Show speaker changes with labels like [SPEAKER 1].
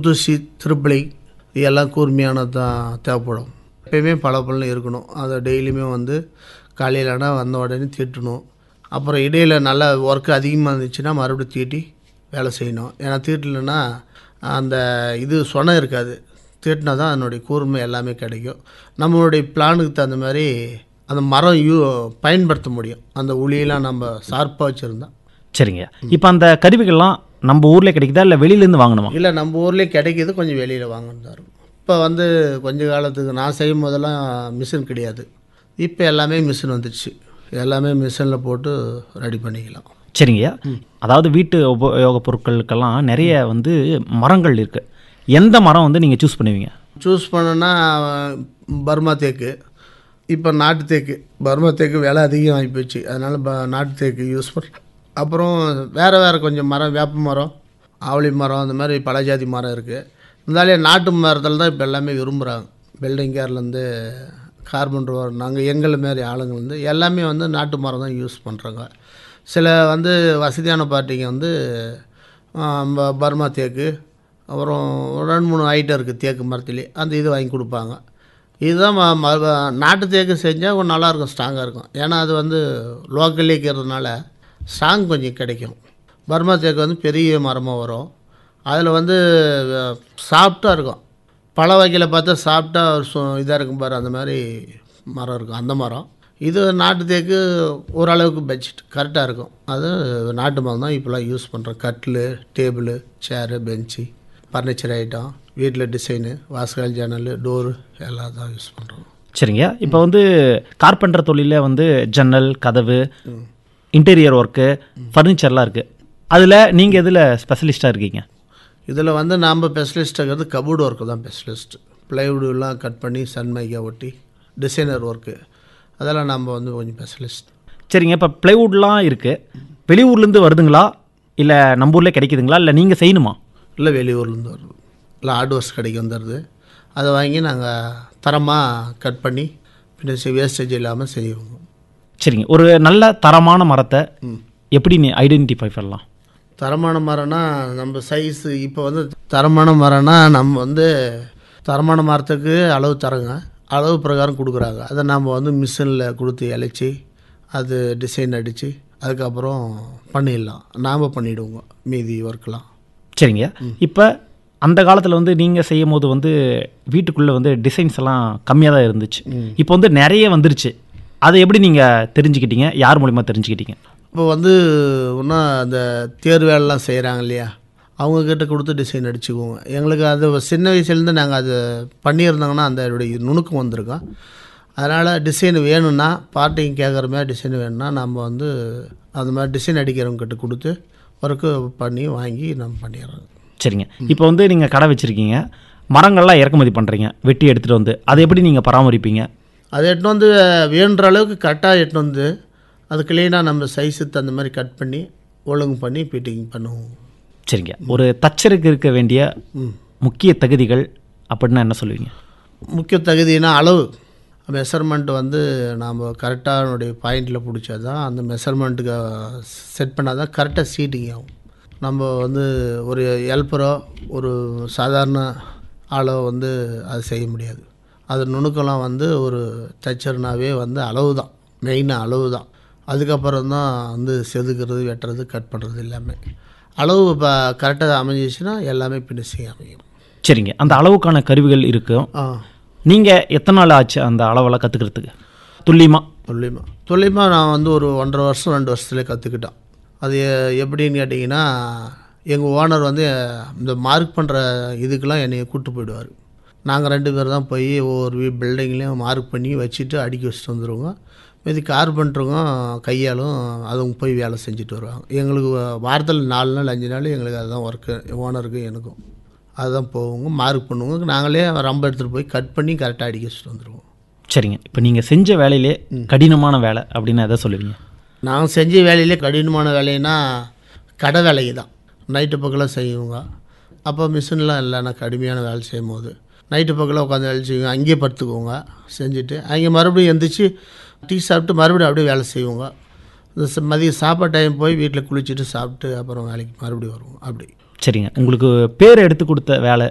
[SPEAKER 1] தூசி திருப்பிளை இதெல்லாம் கூர்மையானது தான் தேவைப்படும் எப்பயுமே பளபளன்னு இருக்கணும் அதை டெய்லியுமே வந்து காலையிலனா வந்த உடனே தீட்டணும் அப்புறம் இடையில் நல்லா ஒர்க்கு அதிகமாக இருந்துச்சுன்னா மறுபடியும் தீட்டி வேலை செய்யணும் ஏன்னா தீட்டலைன்னா அந்த இது சொனம் இருக்காது தீட்டினா தான் அதனுடைய கூர்மை எல்லாமே கிடைக்கும் நம்மளுடைய பிளானுக்கு தகுந்த மாதிரி அந்த மரம் யூ பயன்படுத்த முடியும் அந்த உளியெல்லாம் நம்ம ஷார்ப்பாக வச்சுருந்தா
[SPEAKER 2] சரிங்க இப்போ அந்த கருவிகள்லாம் நம்ம ஊர்லேயே கிடைக்குதா இல்லை வெளியிலேருந்து வாங்கணுமா
[SPEAKER 1] இல்லை நம்ம ஊர்லேயே கிடைக்கிது கொஞ்சம் வெளியில் வாங்கணும் தான் இருக்கும் இப்போ வந்து கொஞ்ச காலத்துக்கு நான் செய்யும் போதெல்லாம் மிஷின் கிடையாது இப்போ எல்லாமே மிஷின் வந்துடுச்சு எல்லாமே மிஷினில் போட்டு ரெடி பண்ணிக்கலாம்
[SPEAKER 2] சரிங்க அதாவது வீட்டு உபயோக பொருட்களுக்கெல்லாம் நிறைய வந்து மரங்கள் இருக்குது எந்த மரம் வந்து நீங்கள் சூஸ் பண்ணுவீங்க
[SPEAKER 1] சூஸ் பண்ணோன்னா பர்மா தேக்கு இப்போ நாட்டு தேக்கு பர்மா தேக்கு விலை அதிகம் ஆகி போச்சு அதனால் ப நாட்டு தேக்கு யூஸ் பண்ண அப்புறம் வேறு வேறு கொஞ்சம் மரம் வேப்ப மரம் ஆவலி மரம் அந்த மாதிரி பல ஜாதி மரம் இருக்குது இருந்தாலும் நாட்டு மரத்தில் தான் இப்போ எல்லாமே விரும்புகிறாங்க பில்டிங் கேர்லேருந்து கார்பன் நாங்கள் எங்களை மாரி ஆளுங்க வந்து எல்லாமே வந்து நாட்டு மரம் தான் யூஸ் பண்ணுறாங்க சில வந்து வசதியான பார்ட்டிங்க வந்து ஆ, ப- பர்மா தேக்கு அப்புறம் ஒரு ரெண்டு மூணு ஐட்டம் இருக்குது தேக்கு மரத்துலேயே அந்த இது வாங்கி கொடுப்பாங்க இதுதான் ம- ம- நாட்டு தேக்கு செஞ்சால் கொஞ்சம் நல்லாயிருக்கும் ஸ்ட்ராங்காக இருக்கும் ஏன்னா அது வந்து லோக்கல்லே இருக்கிறதுனால ஸ்ட்ராங் கொஞ்சம் கிடைக்கும் பர்மா தேக்கு வந்து பெரிய மரமாக வரும் அதில் வந்து சாஃப்டாக இருக்கும் பழ வகையில் பார்த்தா சாஃப்டாக இதாக இருக்கும் பாரு அந்த மாதிரி மரம் இருக்கும் அந்த மரம் இது நாட்டு தேக்கு ஓரளவுக்கு பட்ஜெட் கரெக்டாக இருக்கும் அது நாட்டு மரம் தான் இப்போலாம் யூஸ் பண்ணுறோம் கட்டில் table chair bench furniture item வீட்டில் டிசைனு வாசகால் ஜன்னல் டோரு எல்லாம் தான் யூஸ் பண்ணுறோம்
[SPEAKER 2] சரிங்க இப்போ வந்து கார்பெண்டர் தொழிலில் வந்து ஜன்னல் கதவு இன்டீரியர் ஒர்க்கு ஃபர்னிச்சர்லாம் இருக்குது அதில் நீங்கள் எதில் ஸ்பெஷலிஸ்ட்டாக இருக்கீங்க
[SPEAKER 1] இதில் வந்து நாம் ஸ்பெஷலிஸ்ட்டாகிறது கபோர்டு ஒர்க்கு தான் ஸ்பெஷலிஸ்ட் ப்ளைவுட்லாம் கட் பண்ணி சன்மைக்கா ஒட்டி டிசைனர் ஒர்க்கு அதெல்லாம் நம்ம வந்து கொஞ்சம் ஸ்பெஷலிஸ்ட்
[SPEAKER 2] சரிங்க இப்போ ப்ளைவுட்லாம் இருக்குது வெளியூர்லேருந்து வருதுங்களா இல்லை நம்ம ஊர்லேயே கிடைக்குதுங்களா இல்லை நீங்கள் செய்யணுமா
[SPEAKER 1] இல்லை வெளியூர்லேருந்து வருது இல்லை ஹார்ட்வேர்ஸ் கடைக்கு வந்துடுது அதை வாங்கி நாங்கள் தரமாக கட் பண்ணி பின்ன வேஸ்டேஜ் இல்லாமல் செய்வோம்
[SPEAKER 2] சரிங்க ஒரு நல்ல தரமான மரத்தை எப்படி நீ ஐடென்டிஃபை பண்ணலாம்
[SPEAKER 1] தரமான மரம்னா நம்ம சைஸு இப்போ வந்து தரமான மரம்னா நம்ம வந்து தரமான மரத்துக்கு அளவு தரங்க அளவு பிரகாரம் கொடுக்குறாங்க அதை நம்ம வந்து மிஷினில் கொடுத்து இழைச்சி அது டிசைன் அடித்து அதுக்கப்புறம் பண்ணிடலாம் நாம் பண்ணிவிடுவோங்க மீதி ஒர்க்கெலாம்
[SPEAKER 2] சரிங்க இப்போ அந்த காலத்தில் வந்து நீங்கள் செய்யும் போது வந்து வீட்டுக்குள்ளே வந்து டிசைன்ஸ் எல்லாம் கம்மியாக தான் இருந்துச்சு இப்போ வந்து நிறைய வந்துருச்சு அதை எப்படி நீங்கள் தெரிஞ்சுக்கிட்டீங்க யார் மூலிமா தெரிஞ்சுக்கிட்டீங்க
[SPEAKER 1] இப்போ வந்து இன்னும் அந்த தேர் வேலைலாம் செய்கிறாங்க இல்லையா அவங்கக்கிட்ட கொடுத்து டிசைன் அடிச்சுக்குவோங்க எங்களுக்கு அது சின்ன வயசுலேருந்து நாங்கள் அது பண்ணியிருந்தாங்கன்னா அந்த அதோடைய நுணுக்கம் வந்திருக்கோம் அதனால் டிசைன் வேணும்னா பார்ட்டிங்க கேட்குற மாதிரி டிசைன் வேணும்னா நம்ம வந்து அந்த மாதிரி டிசைன் அடிக்கிறவங்ககிட்ட கொடுத்து ஒர்க்கு பண்ணி வாங்கி நம்ம பண்ணிடுறோம்
[SPEAKER 2] சரிங்க இப்போ வந்து நீங்கள் கடை வச்சுருக்கீங்க மரங்கள்லாம் இறக்குமதி பண்ணுறீங்க வெட்டி எடுத்துகிட்டு வந்து அதை எப்படி நீங்கள் பராமரிப்பீங்க
[SPEAKER 1] அதை எடுத்துன்னு வந்து வேணுன்ற அளவுக்கு கரெக்டாக எடுத்துன்னு வந்து அது க்ளீனாக நம்ம சைஸுக்கு தகுந்த மாதிரி கட் பண்ணி ஒழுங்கு பண்ணி ஃபிட்டிங் பண்ணுவோம்
[SPEAKER 2] சரிங்க ஒரு தச்சருக்கு இருக்க வேண்டிய முக்கிய தகுதிகள் அப்படின்னா என்ன சொல்லுவீங்க
[SPEAKER 1] முக்கிய தகுதினா அளவு மெஷர்மெண்ட் வந்து நாம் கரெக்டாக என்னுடைய பாயிண்டில் பிடிச்சா தான் அந்த மெஷர்மெண்ட்டுக்கு செட் பண்ணால் தான் கரெக்டாக சீட்டிங் ஆகும் நம்ம வந்து ஒரு ஹெல்ப்பரோ ஒரு சாதாரண ஆளோ வந்து அது செய்ய முடியாது அது நுணுக்கெல்லாம் வந்து ஒரு தச்சர்னாவே வந்து அளவு தான் மெயினாக அளவு தான் அதுக்கப்புறம் தான் வந்து செதுக்கிறது வெட்டுறது கட் பண்ணுறது எல்லாமே அளவு இப்போ கரெக்டாக அமைஞ்சிச்சுன்னா எல்லாமே பினிஷிங் அமையும்
[SPEAKER 2] சரிங்க அந்த அளவுக்கான கருவிகள் இருக்கும்
[SPEAKER 1] ஆ
[SPEAKER 2] நீங்கள் எத்தனை நாள் ஆச்சு அந்த அளவெல்லாம் கற்றுக்கிறதுக்கு துல்லியமாக
[SPEAKER 1] துல்லியமாக துல்லியமாக நான் வந்து ஒரு ஒன்றரை வருஷம் ரெண்டு வருஷத்துலேயே கற்றுக்கிட்டேன் அது எ- எப்படின்னு கேட்டிங்கன்னா எங்கள் ஓனர் வந்து இந்த மார்க் பண்ணுற இதுக்கெல்லாம் என்னை கூப்பிட்டு போயிடுவார் நாங்கள் ரெண்டு பேர் தான் போய் ஒவ்வொரு வீ பில்டிங்லேயும் மார்க் பண்ணி வச்சுட்டு அடுக்கி வச்சுட்டு வந்துடுவோங்க மீதி கார்பெண்டருங்க கையாலும் அதுவும் போய் வேலை செஞ்சுட்டு வருவாங்க எங்களுக்கு வாரத்தில் நாலு நாள் அஞ்சு நாள் எங்களுக்கு அதுதான் ஒர்க்கு ஓனருக்கு எனக்கும் அதுதான் போவோங்க மார்க் பண்ணுவோங்க நாங்களே ரொம்ப எடுத்துகிட்டு போய் கட் பண்ணி கரெக்டாக அடிக்க வச்சுட்டு வந்துடுவோம்
[SPEAKER 2] சரிங்க இப்போ நீங்கள் செஞ்ச வேலையிலே கடினமான வேலை அப்படின்னு எதை சொல்லுவீங்க
[SPEAKER 1] நாங்கள் செஞ்ச வேலையிலே கடினமான வேலைன்னா கடை வேலைக்கு தான் நைட்டு பக்கத்தில் செய்வோங்க அப்போ மிஷின்லாம் இல்லை நான் கடுமையான வேலை செய்யும் போது நைட்டு பக்கத்தில் உட்காந்து வேலை செய்வோங்க அங்கேயே படுத்துக்குவோங்க செஞ்சுட்டு அங்கே மறுபடியும் எந்திரிச்சு டீ சாப்பிட்டு மறுபடியும் அப்படியே வேலை செய்வோங்க இந்த ச- மதியம் சாப்பாடு டைம் போய் வீட்டில் குளிச்சுட்டு சாப்பிட்டு அப்புறம் வேலைக்கு மறுபடியும் வருவோம் அப்படி
[SPEAKER 2] சரிங்க உங்களுக்கு பேர் எடுத்து கொடுத்த வேலை